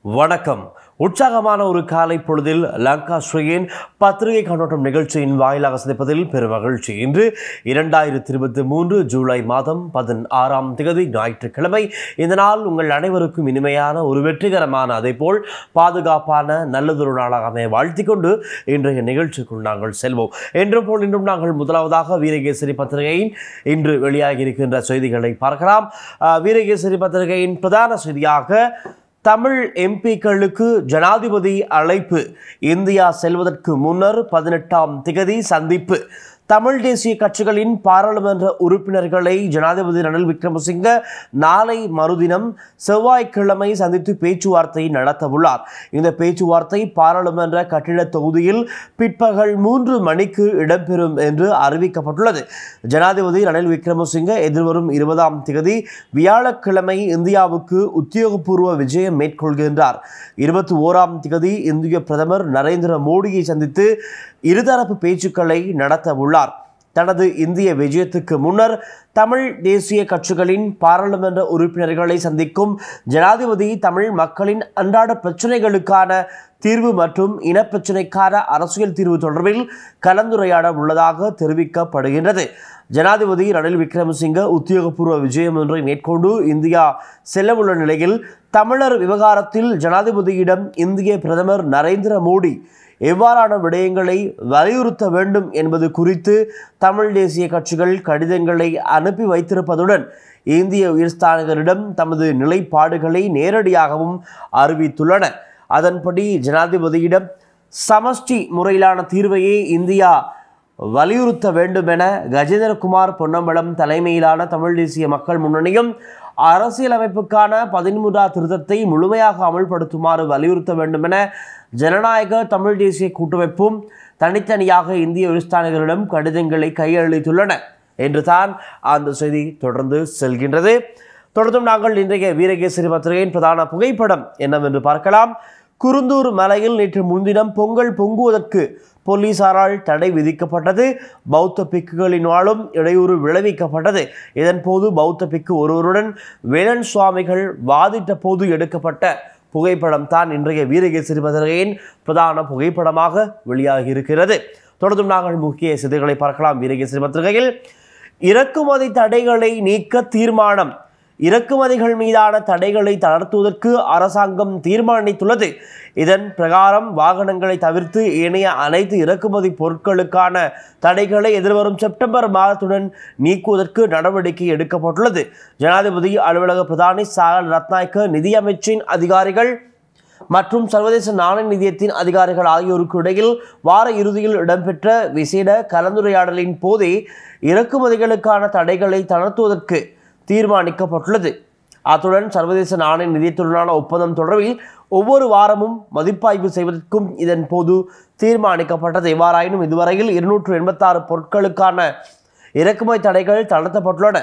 வணக்கம் உற்சாகமான ஒரு காலை பொழுதில் லங்கா ஸ்ரீயின் பத்திரிகை கண்ணோட்டம் நிகழ்ச்சியின் வாயிலாக சந்திப்பதில் பெரும் மகிழ்ச்சி இன்று இரண்டாயிரத்தி இருபத்தி மூன்று ஜூலை மாதம் பதினாறாம் தேதி ஞாயிற்றுக்கிழமை இந்த நாள் உங்கள் அனைவருக்கும் இனிமையான ஒரு வெற்றிகரமான அதேபோல் பாதுகாப்பான நல்லதொரு நாளாக அமைய வாழ்த்திக் கொண்டு இன்றைய நிகழ்ச்சிக்குள் நாங்கள் செல்வோம் என்று போல் இன்றும் நாங்கள் முதலாவதாக வீரகேசரி பத்திரிகையின் இன்று வெளியாகி இருக்கின்ற செய்திகளை பார்க்கலாம் அஹ், வீரகேசரி பத்திரிகையின் பிரதான செய்தியாக தமிழ் எம்பிக்களுக்கு ஜனாதிபதி அழைப்பு இந்தியா செல்வதற்கு முன்னர் பதினெட்டாம் திகதி சந்திப்பு தமிழ் தேசிய கட்சிகளின் பாராளுமன்ற உறுப்பினர்களை ஜனாதிபதி ரணில் விக்ரமசிங்க நாளை மறுதினம் செவ்வாய்க்கிழமை சந்தித்து பேச்சுவார்த்தை நடத்தவுள்ளார் இந்த பேச்சுவார்த்தை பாராளுமன்ற கட்டிட தொகுதியில் பிற்பகல் மூன்று மணிக்கு இடம்பெறும் என்று அறிவிக்கப்பட்டுள்ளது ஜனாதிபதி ரணில் விக்ரமசிங்க எதிர்வரும் இருபதாம் தேதி வியாழக்கிழமை இந்தியாவுக்கு உத்தியோகபூர்வ விஜயம் மேற்கொள்கின்றார் இருபத்தி ஓராம் தேதி இந்திய பிரதமர் நரேந்திர மோடியை சந்தித்து இருதரப்பு பேச்சுக்களை நடத்த உள்ளார் தனது இந்திய விஜயத்துக்கு முன்னர் தமிழ் தேசிய கட்சிகளின் பாராளுமன்ற உறுப்பினர்களை சந்திக்கும் ஜனாதிபதி தமிழ் மக்களின் அன்றாட பிரச்சனைகளுக்கான தீர்வு மற்றும் இனப்பிரச்சினைக்கான அரசியல் தீர்வு தொடர்பில் கலந்துரையாட உள்ளதாக தெரிவிக்கப்படுகின்றது ஜனாதிபதி ரணில் விக்ரமசிங்க உத்தியோகபூர்வ விஜயம் ஒன்றை மேற்கொண்டு இந்தியா செல்லவுள்ள நிலையில் தமிழர் விவகாரத்தில் ஜனாதிபதியிடம் இந்திய பிரதமர் நரேந்திர மோடி எவ்வாறான விடயங்களை வலியுறுத்த வேண்டும் என்பது குறித்து தமிழ் தேசிய கட்சிகள் கடிதங்களை அனுப்பி வைத்திருப்பதுடன் இந்திய உயர்ஸ்தானிகரிடம் தமது நிலைப்பாடுகளை நேரடியாகவும் அறிவித்துள்ளன அதன்படி ஜனாதிபதியிடம் சமஷ்டி முறையிலான தீர்வையே இந்தியா வலியுறுத்த வேண்டும் என கஜேந்திரகுமார் பொன்னம்பலம் தலைமையிலான தமிழ் தேசிய மக்கள் முன்னணியும் அரசியலமைப்புக்கான பதிமூன்றாம் திருத்தத்தை முழுமையாக அமல்படுத்துமாறு வலியுறுத்த வேண்டும் என ஜனநாயக தமிழ் தேசிய கூட்டமைப்பும் தனித்தனியாக இந்திய விவசாயிகளிடம் கடிதங்களை கையளித்துள்ளன என்று தான் அந்த செய்தி தொடர்ந்து செல்கின்றது தொடர்ந்தும் நாங்கள் இன்றைய வீரகேசரி பத்திரிகையின் பிரதான புகைப்படம் என்னவென்று பார்க்கலாம் குருந்தூர் மலையில் நேற்று முன்தினம் பொங்கல் பொங்குவதற்கு போலீசாரால் தடை விதிக்கப்பட்டது பௌத்த பிக்குகளினாலும் இடையூறு விளைவிக்கப்பட்டது இதன் போது பௌத்த பிக்கு ஒருவருடன் வேலன் சுவாமிகள் வாதிட்ட போது எடுக்கப்பட்ட புகைப்படம் தான் இன்றைய வீரகேசரி பத்திரிகையின் பிரதான புகைப்படமாக வெளியாகி இருக்கிறது தொடர்ந்தும் நாங்கள் முக்கிய செய்திகளை பார்க்கலாம் வீரகேசரி பத்திரிகையில் இறக்குமதி தடைகளை நீக்க தீர்மானம் இறக்குமதிகள் மீதான தடைகளை தளர்த்துவதற்கு அரசாங்கம் தீர்மானித்துள்ளது இதன் பிரகாரம் வாகனங்களை தவிர்த்து ஏனைய அனைத்து இறக்குமதி பொருட்களுக்கான தடைகளை எதிர்வரும் செப்டம்பர் மாதத்துடன் நீக்குவதற்கு நடவடிக்கை எடுக்கப்பட்டுள்ளது ஜனாதிபதி அலுவலக பிரதானி சாகல் ரத்நாயக்க நிதியமைச்சின் அதிகாரிகள் மற்றும் சர்வதேச நாணய நிதியத்தின் அதிகாரிகள் ஆகியோருக்கு இடையில் வார இறுதியில் இடம்பெற்ற விசேட கலந்துரையாடலின் போதே இறக்குமதிகளுக்கான தடைகளை தளர்த்துவதற்கு தீர்மானிக்கப்பட்டுள்ளது அத்துடன் சர்வதேச நாணய நிதியத்துடனான ஒப்பந்தம் தொடர்பில் ஒவ்வொரு வாரமும் மதிப்பாய்வு செய்வதற்கும் இதன் போது தீர்மானிக்கப்பட்டது எவ்வாறாயினும் இதுவரையில் இருநூற்று எண்பத்தாறு பொருட்களுக்கான இறக்குமதி தடைகள் தளர்த்தப்பட்டுள்ளன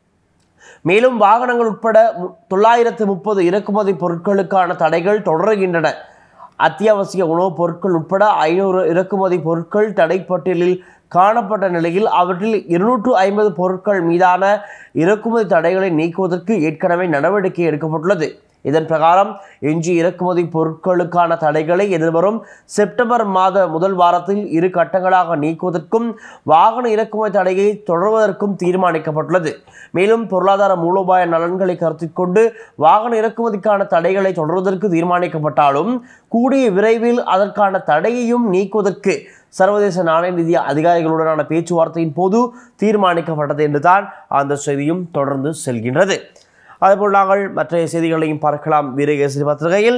மேலும் வாகனங்கள் உட்பட மு- தொள்ளாயிரத்து முப்பது இறக்குமதி பொருட்களுக்கான தடைகள் தொடர்கின்றன அத்தியாவசிய உணவுப் பொருட்கள் உட்பட ஐநூறு இறக்குமதி பொருட்கள் தடைப்பட்டியலில் காணப்பட்ட நிலையில் அவற்றில் இருநூற்று ஐம்பது பொருட்கள் மீதான இறக்குமதி தடைகளை நீக்குவதற்கு ஏற்கனவே நடவடிக்கை எடுக்கப்பட்டுள்ளது இதன் பிரகாரம் எஞ்சி இறக்குமதி பொருட்களுக்கான தடைகளை எதிர்வரும் செப்டம்பர் மாத முதல் வாரத்தில் இரு கட்டங்களாக நீக்குவதற்கும் வாகன இறக்குமதி தடையை தொடர்வதற்கும் தீர்மானிக்கப்பட்டுள்ளது மேலும் பொருளாதார மூலோபாய நலன்களை கருத்தில் கொண்டு வாகன இறக்குமதிக்கான தடைகளை தொடர்வதற்கு தீர்மானிக்கப்பட்டாலும் கூடிய விரைவில் அதற்கான தடையையும் நீக்குவதற்கு சர்வதேச நாணய நிதிய அதிகாரிகளுடனான பேச்சுவார்த்தையின் போது தீர்மானிக்கப்பட்டது என்றுதான் அந்த செய்தியும் தொடர்ந்து செல்கின்றது அதேபோல் நாங்கள் மற்ற செய்திகளையும் பார்க்கலாம் வீரகேசரி பத்திரிகையில்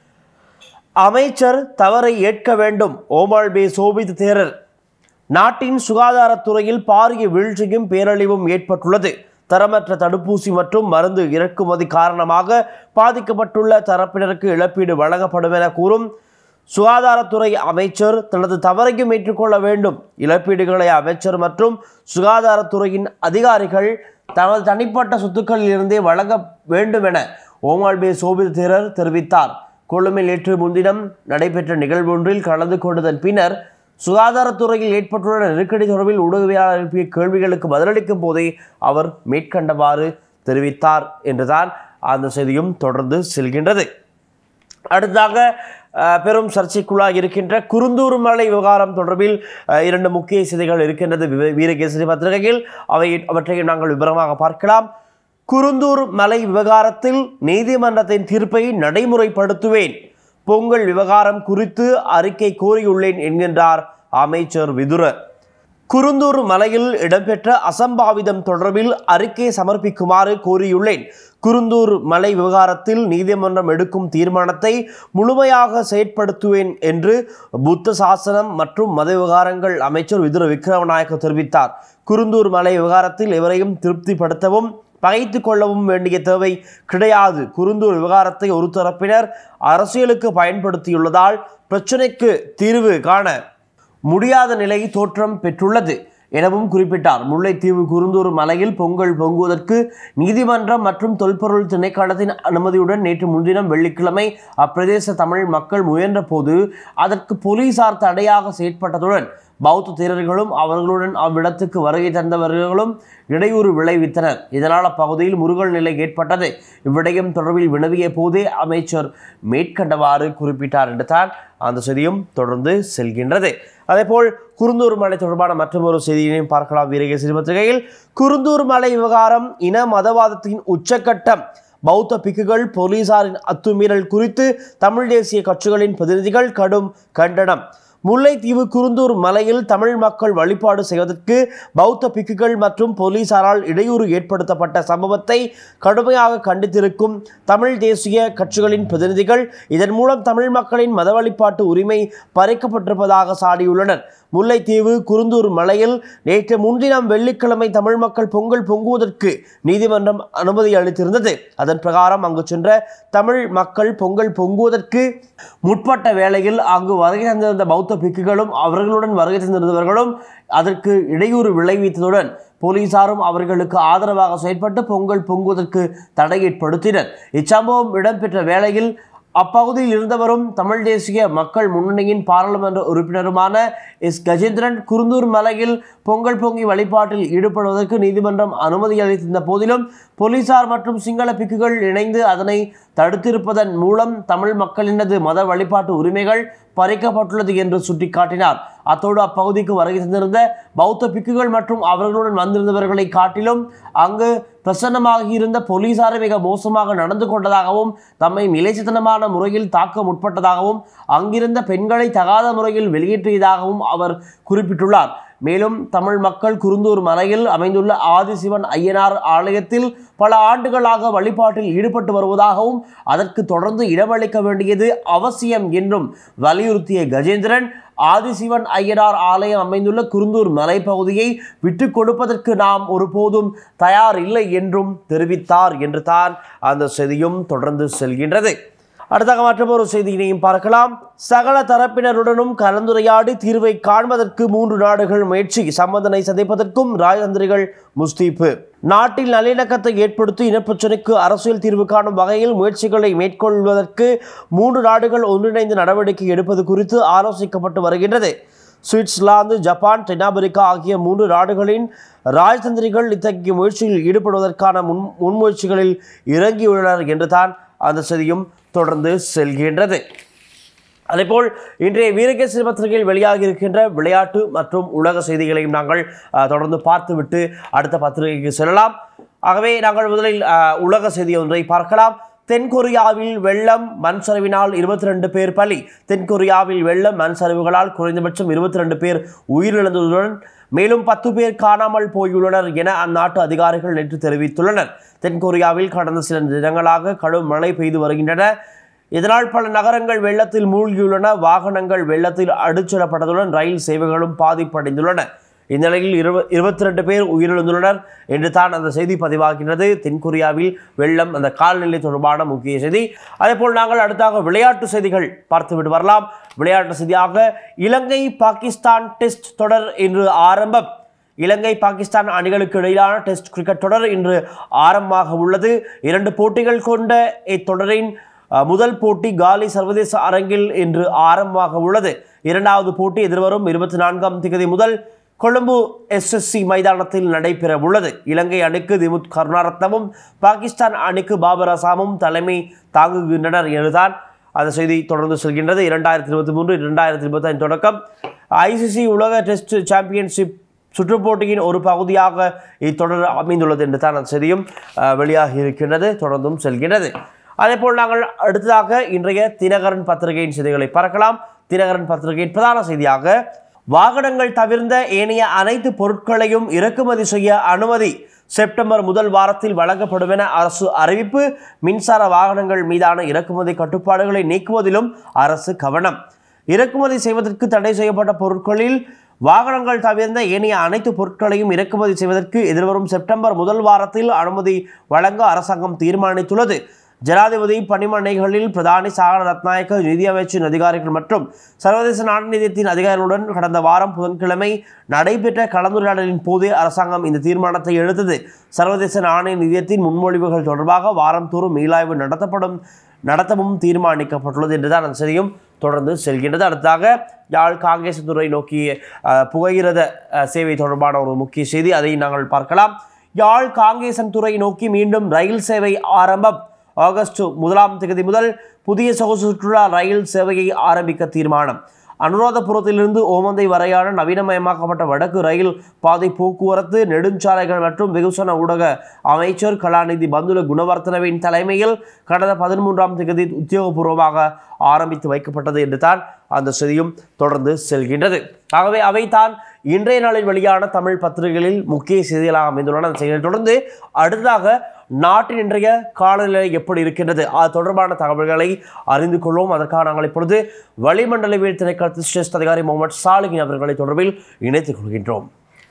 அமைச்சர் தவறை ஏற்க வேண்டும் ஓமாள் பே சோபித் தேரர் நாட்டின் சுகாதாரத்துறையில் பாரிய வீழ்ச்சியும் பேரழிவும் ஏற்பட்டுள்ளது தரமற்ற தடுப்பூசி மற்றும் மருந்து இறக்குமதி காரணமாக பாதிக்கப்பட்டுள்ள தரப்பினருக்கு இழப்பீடு வழங்கப்படும் என கூறும் சுகாதாரத்துறை அமைச்சர் தனது தவறையும் ஏற்றுக்கொள்ள வேண்டும் இழப்பீடுகளை அமைச்சர் மற்றும் சுகாதாரத்துறையின் அதிகாரிகள் தமது தனிப்பட்ட சொத்துக்களில் இருந்தே வழங்க வேண்டும் என ஓமால்பே சோபித் தேரர் தெரிவித்தார் கொழும்பில் நேற்று முன்தினம் நடைபெற்ற நிகழ்வு ஒன்றில் கலந்து கொண்டதன் பின்னர் சுகாதாரத்துறையில் ஏற்பட்டுள்ள நெருக்கடி தொடர்பில் ஊடகவியலாளர் எழுப்பிய கேள்விகளுக்கு பதிலளிக்கும் போதே அவர் மேற்கண்டவாறு தெரிவித்தார் என்றுதான் அந்த செய்தியும் தொடர்ந்து செல்கின்றது அடுத்ததாக அஹ், பெரும் சர்ச்சைக்குள்ளாக இருக்கின்ற குருந்தூர் மலை விவகாரம் தொடர்பில் அஹ், இரண்டு முக்கிய செய்திகள் இருக்கின்றது வீ- வீரகேசரி பத்திரிகையில் அவை அவற்றையும் நாங்கள் விவரமாக பார்க்கலாம் குருந்தூர் மலை விவகாரத்தில் நீதிமன்றத்தின் தீர்ப்பை நடைமுறைப்படுத்துவேன் பொங்கல் விவகாரம் குறித்து அறிக்கை கோரியுள்ளேன் என்கின்றார் அமைச்சர் விதுர குருந்தூர் மலையில் இடம்பெற்ற அசம்பாவிதம் தொடர்பில் அறிக்கை சமர்ப்பிக்குமாறு கோரியுள்ளேன் குருந்தூர் மலை விவகாரத்தில் நீதிமன்றம் எடுக்கும் தீர்மானத்தை முழுமையாக செயற்படுத்துவேன் என்று புத்த சாசனம் மற்றும் மத விவகாரங்கள் அமைச்சர் விதுர விக்ரமநாயக்க தெரிவித்தார் குருந்தூர் மலை விவகாரத்தில் எவரையும் திருப்திப்படுத்தவும் பகைத்து கொள்ளவும் வேண்டிய தேவை கிடையாது குருந்தூர் விவகாரத்தை ஒரு தரப்பினர் அரசியலுக்கு பயன்படுத்தியுள்ளதால் பிரச்சினைக்கு தீர்வு காண முடியாத நிலை தோற்றம் பெற்றுள்ளது எனவும் குறிப்பிட்டார் முல்லைத்தீவு குருந்தூர் மலையில் பொங்கல் பொங்குவதற்கு நீதிமன்றம் மற்றும் தொல்பொருள் திணைக்களத்தின் அனுமதியுடன் நேற்று முன்தினம் வெள்ளிக்கிழமை அப்பிரதேச தமிழ் மக்கள் முயன்ற போது அதற்கு போலீசார் தடையாக செயற்பட்டதுடன் பௌத்த தேரர்களும் அவர்களுடன் அவ்விடத்துக்கு வருகை தந்தவர்களும் இடையூறு விளைவித்தனர் இதனால் அப்பகுதியில் முருகல் நிலை ஏற்பட்டது இவ்விடயம் தொடர்பில் வினவிய போதே அமைச்சர் மேற்கண்டவாறு குறிப்பிட்டார் என்று தான் அந்த செய்தியும் தொடர்ந்து செல்கின்றது அதேபோல் குருந்தூர் மலை தொடர்பான மற்றொரு செய்தியினையும் பார்க்கலாம் வீரகேசரி பத்திரிகையில் குருந்தூர் மலை விவகாரம் இன மதவாதத்தின் உச்சக்கட்டம் பௌத்த பிக்குகள் போலீசாரின் அத்துமீறல் குறித்து தமிழ் தேசிய கட்சிகளின் பிரதிநிதிகள் கடும் கண்டனம் முல்லைத்தீவு குருந்தூர் மலையில் தமிழ் மக்கள் வழிபாடு செய்வதற்கு பௌத்த பிக்குகள் மற்றும் போலீசாரால் இடையூறு ஏற்படுத்தப்பட்ட சம்பவத்தை கடுமையாக கண்டித்திருக்கும் தமிழ் தேசிய கட்சிகளின் பிரதிநிதிகள் இதன் மூலம் தமிழ் மக்களின் மத வழிபாட்டு உரிமை பறிக்கப்பட்டிருப்பதாக சாடியுள்ளனர் முல்லைத்தீவு குருந்தூர் மலையில் நேற்று முன்தினம் வெள்ளிக்கிழமை தமிழ் மக்கள் பொங்கல் பொங்குவதற்கு நீதிமன்றம் அனுமதி அளித்திருந்தது அதன் பிரகாரம் அங்கு சென்ற தமிழ் மக்கள் பொங்கல் பொங்குவதற்கு முற்பட்ட வேளையில் அங்கு வருகை தந்திருந்த பௌத்த பிக்குகளும் அவர்களுடன் வருகை தந்திருந்தவர்களும் அதற்கு இடையூறு விளைவித்ததுடன் போலீசாரும் அவர்களுக்கு ஆதரவாக செயற்பட்டு பொங்கல் பொங்குவதற்கு தடை ஏற்படுத்தினர் இச்சம்பவம் இடம்பெற்ற வேளையில் அப்பகுதியில் இருந்தவரும் தமிழ் தேசிய மக்கள் முன்னணியின் பாராளுமன்ற உறுப்பினருமான எஸ் கஜேந்திரன் குருந்தூர் மலையில் பொங்கல் பொங்கி வழிபாட்டில் ஈடுபடுவதற்கு நீதிமன்றம் அனுமதி அளித்திருந்த போதிலும் போலீசார் மற்றும் சிங்கள பிக்குகள் இணைந்து அதனை தடுத்திருப்பதன் மூலம் தமிழ் மக்களினது மத வழிபாட்டு உரிமைகள் பறிக்கப்பட்டுள்ளது என்று சுட்டிக்காட்டினார் அத்தோடு அப்பகுதிக்கு வருகை தந்திருந்த பௌத்த பிக்குகள் மற்றும் அவர்களுடன் வந்திருந்தவர்களை காட்டிலும் அங்கு பிரசன்னமாக இருந்த போலீசாரை மிக மோசமாக நடந்து கொண்டதாகவும் தம்மை நிலைச்சித்தனமான முறையில் தாக்க முற்பட்டதாகவும் அங்கிருந்த பெண்களை தகாத முறையில் வெளியேற்றியதாகவும் அவர் குறிப்பிட்டுள்ளார் மேலும் தமிழ் மக்கள் குருந்தூர் மலையில் அமைந்துள்ள ஆதிசிவன் ஐயனார் ஆலயத்தில் பல ஆண்டுகளாக வழிபாட்டில் ஈடுபட்டு வருவதாகவும் அதற்கு தொடர்ந்து இடமளிக்க வேண்டியது அவசியம் என்றும் வலியுறுத்திய கஜேந்திரன் ஆதிசிவன் ஐயனார் ஆலயம் அமைந்துள்ள குருந்தூர் மலைப்பகுதியை விட்டு கொடுப்பதற்கு நாம் ஒருபோதும் தயார் இல்லை என்றும் தெரிவித்தார் என்று தான் அந்த செய்தியும் தொடர்ந்து செல்கின்றது அடுத்தாக மற்றொரு செய்தியினையும் பார்க்கலாம் சகல தரப்பினருடனும் கலந்துரையாடி தீர்வை காண்பதற்கு மூன்று நாடுகள் முயற்சி சம்பந்தனை சந்திப்பதற்கும் ராஜதந்திரிகள் முஸ்தீப்பு நாட்டில் நல்லிணக்கத்தை ஏற்படுத்தி இனப்பிரச்சினைக்கு அரசியல் தீர்வு காணும் வகையில் முயற்சிகளை மேற்கொள்வதற்கு மூன்று நாடுகள் ஒன்றிணைந்து நடவடிக்கை எடுப்பது குறித்து ஆலோசிக்கப்பட்டு வருகின்றது சுவிட்சர்லாந்து ஜப்பான் தென்னாப்பிரிக்கா ஆகிய மூன்று நாடுகளின் ராஜதந்திரிகள் இத்தகைய முயற்சியில் ஈடுபடுவதற்கான முன் முன்முயற்சிகளில் இறங்கியுள்ளனர் என்று தான் அந்த செய்தியும் தொடர்ந்து செல்கின்றது அதேபோல் இன்றைய வீரகேசரி பத்திரிகையில் வெளியாகி இருக்கின்ற விளையாட்டு மற்றும் உலக செய்திகளையும் நாங்கள் அஹ், தொடர்ந்து பார்த்துவிட்டு அடுத்த பத்திரிகைக்கு செல்லலாம் ஆகவே நாங்கள் முதலில் அஹ், உலக செய்தி ஒன்றை பார்க்கலாம் தென்கொரியாவில் வெள்ளம் மண் சரிவினால் இருபத்தி ரெண்டு பேர் பலி தென்கொரியாவில் வெள்ளம் மண் சரிவுகளால் குறைந்தபட்சம் இருபத்தி ரெண்டு பேர் உயிரிழந்ததுடன் மேலும் பத்து பேர் காணாமல் போயுள்ளனர் என அந்நாட்டு அதிகாரிகள் நேற்று தெரிவித்துள்ளனர் தென்கொரியாவில் கடந்த சில தினங்களாக கடும் மழை பெய்து வருகின்றன இதனால் பல நகரங்கள் வெள்ளத்தில் மூழ்கியுள்ளன வாகனங்கள் வெள்ளத்தில் அடிச்செல்லப்பட்டதுடன் ரயில் சேவைகளும் பாதிப்படைந்துள்ளன இந்நிலையில் இருப இருபத்தி ரெண்டு பேர் உயிரிழந்துள்ளனர் என்று தான் அந்த செய்தி பதிவாகின்றது தென்கொரியாவில் வெள்ளம் அந்த கால்நிலை தொடர்பான முக்கிய செய்தி அதேபோல் நாங்கள் அடுத்தாக விளையாட்டு செய்திகள் பார்த்துவிட்டு வரலாம் விளையாட்டு செய்தியாக இலங்கை பாகிஸ்தான் டெஸ்ட் தொடர் இன்று ஆரம்பம் இலங்கை பாகிஸ்தான் அணிகளுக்கு இடையிலான டெஸ்ட் கிரிக்கெட் தொடர் இன்று ஆரம்பமாக உள்ளது இரண்டு போட்டிகள் கொண்ட இத்தொடரின் அஹ், முதல் போட்டி காலி சர்வதேச அரங்கில் இன்று ஆரம்பமாக உள்ளது இரண்டாவது போட்டி எதிர்வரும் இருபத்தி நான்காம் தேதி முதல் கொழும்பு எஸ்எஸ்சி மைதானத்தில் நடைபெற உள்ளது இலங்கை அணிக்கு திமுத் கருணாரத்னமும் பாகிஸ்தான் அணிக்கு பாபர் அசாமும் தலைமை தாங்குகின்றனர் என்றுதான் அந்த செய்தி தொடர்ந்து செல்கின்றது இரண்டாயிரத்தி இருபத்தி மூன்று இரண்டாயிரத்தி இருபத்தைந்து தொடக்கம் ஐசிசி உலக டெஸ்ட் சாம்பியன்ஷிப் சுற்றுப் போட்டியின் ஒரு பகுதியாக இத்தொடர் அமைந்துள்ளது என்று தான் அந்த செய்தியும் அஹ், வெளியாகி இருக்கின்றது தொடர்ந்தும் செல்கின்றது அதேபோல் நாங்கள் அடுத்ததாக இன்றைய தினகரன் பத்திரிகையின் செய்திகளை பார்க்கலாம் தினகரன் பத்திரிகையின் பிரதான செய்தியாக வாகனங்கள் தவிர்ந்த ஏனைய அனைத்து பொருட்களையும் இறக்குமதி செய்ய அனுமதி செப்டம்பர் முதல் வாரத்தில் வழங்கப்படும் என அரசு அறிவிப்பு மின்சார வாகனங்கள் மீதான இறக்குமதி கட்டுப்பாடுகளை நீக்குவதிலும் அரசு கவனம் இறக்குமதி செய்வதற்கு தடை செய்யப்பட்ட பொருட்களில் வாகனங்கள் தவிர்ந்த ஏனைய அனைத்து பொருட்களையும் இறக்குமதி செய்வதற்கு எதிர்வரும் செப்டம்பர் முதல் வாரத்தில் அனுமதி வழங்க அரசாங்கம் தீர்மானித்துள்ளது ஜனாதிபதி பணிமனைகளில் பிரதானி சாகர ரத்நாயக்க நிதியமைச்சின் அதிகாரிகள் மற்றும் சர்வதேச நாணய நிதியத்தின் அதிகாரிகளுடன் கடந்த வாரம் புதன்கிழமை நடைபெற்ற கலந்துரையாடலின் போது அரசாங்கம் இந்த தீர்மானத்தை எடுத்தது சர்வதேச நாணய நிதியத்தின் முன்மொழிவுகள் தொடர்பாக வாரந்தோறும் மீளாய்வு நடத்தப்படும் நடத்தவும் தீர்மானிக்கப்பட்டுள்ளது என்றுதான் அந்த செய்தியும் தொடர்ந்து செல்கின்றது அடுத்ததாக யாழ் காங்கிரஸ் துறை நோக்கி அஹ், புகையிரத அஹ், சேவை தொடர்பான ஒரு முக்கிய செய்தி அதை நாங்கள் பார்க்கலாம் யாழ் காங்கேசன் துறை நோக்கி மீண்டும் ரயில் சேவை ஆரம்பம் ஆகஸ்ட் முதலாம் தேதி முதல் புதிய சொகுசு சுற்றுலா ரயில் சேவையை ஆரம்பிக்க தீர்மானம் அனுராதபுரத்திலிருந்து ஓமந்தை வரையான நவீனமயமாக்கப்பட்ட வடக்கு ரயில் பாதை போக்குவரத்து நெடுஞ்சாலைகள் மற்றும் வெகுசன ஊடக அமைச்சர் கலாநிதி பந்துல குணவர்த்தனவின் தலைமையில் கடந்த பதிமூன்றாம் தேதி உத்தியோகபூர்வமாக ஆரம்பித்து வைக்கப்பட்டது என்று தான் அந்த செய்தியும் தொடர்ந்து செல்கின்றது ஆகவே அவைதான் இன்றைய நாளில் வெளியான தமிழ் பத்திரிகைகளில் முக்கிய செய்திகளாக அமைந்துள்ளன அந்த செய்திகளை தொடர்ந்து அடுத்ததாக நாட்டின் இன்றைய காலநிலை எப்படி இருக்கின்றது அது தொடர்பான தகவல்களை அறிந்து கொள்வோம் அதற்காக நாங்கள் இப்பொழுது வளிமண்டலவியல் திணைக்களத்தின் சிரேஷ்ட அதிகாரி முகமது சாலிகின் அவர்களை தொடர்பில் இணைத்துக் கொள்கின்றோம்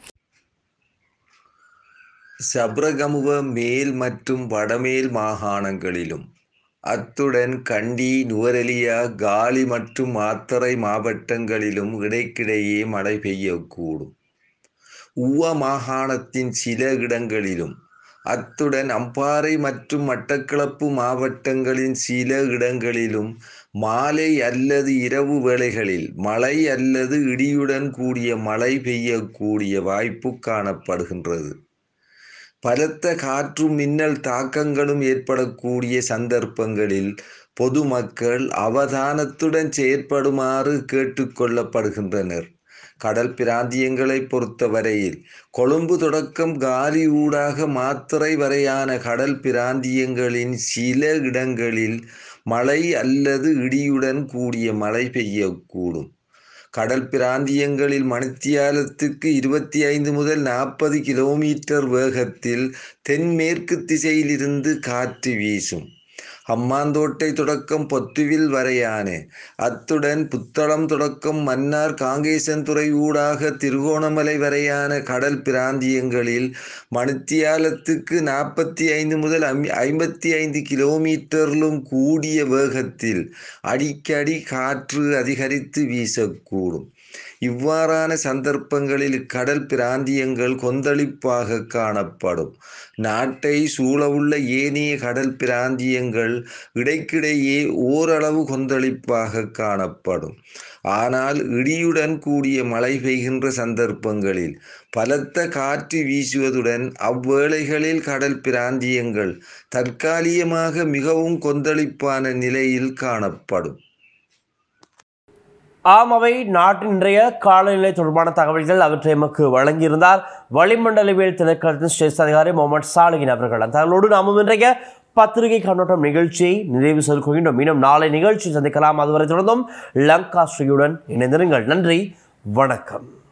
சப்ரகமுவ மேல் மற்றும் வடமேல் மாகாணங்களிலும் அத்துடன் கண்டி நுவரெலியா காலி மற்றும் மாத்தறை மாவட்டங்களிலும் இடைக்கிடையே மழை பெய்யக்கூடும் ஊவ மாகாணத்தின் சில இடங்களிலும் அத்துடன் அம்பாறை மற்றும் மட்டக்களப்பு மாவட்டங்களின் சில இடங்களிலும் மாலை அல்லது இரவு வேளைகளில் மழை அல்லது இடியுடன் கூடிய மழை பெய்யக்கூடிய வாய்ப்பு காணப்படுகின்றது பலத்த காற்றும் மின்னல் தாக்கங்களும் ஏற்படக்கூடிய சந்தர்ப்பங்களில் பொதுமக்கள் அவதானத்துடன் செயற்படுமாறு கேட்டுக்கொள்ளப்படுகின்றனர் கடல் பிராந்தியங்களை பொறுத்தவரையில் கொழும்பு தொடக்கம் காலி ஊடாக மாத்திரை வரையான கடல் பிராந்தியங்களின் சில இடங்களில் மழை அல்லது இடியுடன் கூடிய மழை பெய்யக்கூடும் கடல் பிராந்தியங்களில் மணித்தியாலத்துக்கு இருபத்தி ஐந்து முதல் நாற்பது கிலோமீட்டர் வேகத்தில் தென்மேற்கு திசையிலிருந்து காற்று வீசும் ஹம்மாந்தோட்டை தொடக்கம் பொத்துவில் வரையான அத்துடன் புத்தளம் தொடக்கம் மன்னார் காங்கேசன்துறை ஊடாக திருகோணமலை வரையான கடல் பிராந்தியங்களில் மணித்தியாலத்துக்கு நாற்பத்தி ஐந்து முதல் ஐம்- ஐம்பத்தி ஐந்து கிலோமீட்டரிலும் கூடிய வேகத்தில் அடிக்கடி காற்று அதிகரித்து வீசக்கூடும் இவ்வாறான சந்தர்ப்பங்களில் கடல் பிராந்தியங்கள் கொந்தளிப்பாக காணப்படும் நாட்டை சூழவுள்ள ஏனைய கடல் பிராந்தியங்கள் இடைக்கிடையே ஓரளவு கொந்தளிப்பாக காணப்படும் ஆனால் இடியுடன் கூடிய மழை பெய்கின்ற சந்தர்ப்பங்களில் பலத்த காற்று வீசுவதுடன் அவ்வேளைகளில் கடல் பிராந்தியங்கள் தற்காலிகமாக மிகவும் கொந்தளிப்பான நிலையில் காணப்படும் ஆம் அவை நாட்டின் இன்றைய காலநிலை தொடர்பான தகவல்கள் அவற்றை எமக்கு வழங்கியிருந்தார் வளிமண்டலவியல் திணைக்களத்தின் சிரேஷ்ட அதிகாரி முகமது சாலிகின் அவர்கள் அந்த தகவலோடு நாமும் இன்றைய பத்திரிகை கண்ணோட்டம் நிகழ்ச்சியை நிறைவு செய்து கொள்கின்றோம் மீண்டும் நாளை நிகழ்ச்சி சந்திக்கலாம் அதுவரை தொடர்ந்தும் லங்கா ஸ்ரீயுடன் இணைந்திருங்கள் நன்றி வணக்கம்